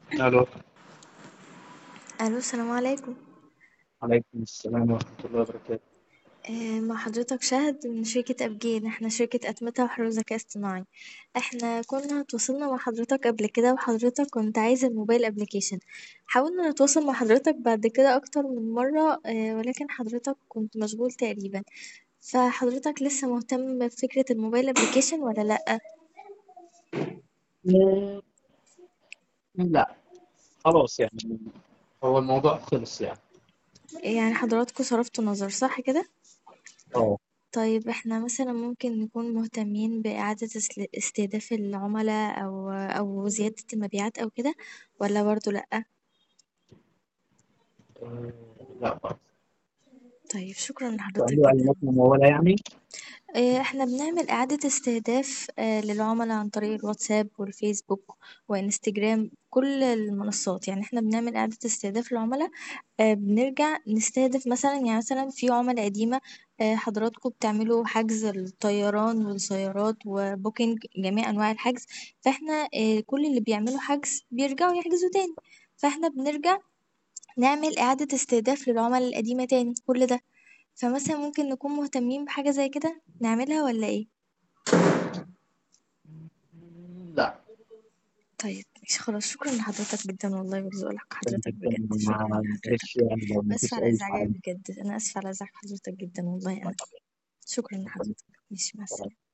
الو الو السلام عليكم عليكم السلام ورحمة الله وبركاته آه، مع حضرتك شهد من شركة أبجين احنا شركة أتمتة وحلول ذكاء اصطناعي احنا كنا تواصلنا مع حضرتك قبل كده وحضرتك كنت عايز الموبايل ابليكيشن حاولنا نتواصل مع حضرتك بعد كده أكتر من مرة آه، ولكن حضرتك كنت مشغول تقريبا فحضرتك لسه مهتم بفكرة الموبايل ابليكيشن ولا لأ؟ مم، لا خلاص يعني هو الموضوع خلص يعني يعني حضراتكم صرفتوا نظر صح كده؟ اه طيب احنا مثلا ممكن نكون مهتمين بإعادة اس- استهداف العملاء أو أو زيادة المبيعات أو كده ولا برضه لأ؟ آه، لا خلاص طيب شكرا لحضرتك تعملوا جدا إعلانات ممولة يعني اه، احنا بنعمل إعادة استهداف اه، للعملاء عن طريق الواتساب والفيسبوك وانستجرام كل المنصات يعني احنا بنعمل إعادة استهداف للعملاء اه، بنرجع نستهدف مثلا يعني مثلا في عملاء قديمة اه، حضراتكم بتعملوا حجز الطيران والسيارات وبوكينج جميع أنواع الحجز فاحنا اه، كل اللي بيعملوا حجز بيرجعوا يحجزوا تاني فاحنا بنرجع نعمل إعادة استهداف للعملاء القديمة تاني كل ده فمثلا ممكن نكون مهتمين بحاجة زي كده نعملها ولا ايه مم، لا طيب ماشي خلاص شكرا لحضرتك جدا والله وذوقك كان حضرتك جدا بجد شكرا مع- لحضرتك معلش يعني لو اسفة مفيش على أي ازعاجك سؤال بجد انا اسفة على ازعاج حضرتك جدا والله انا شكرا لحضرتك ماشي مع السلامة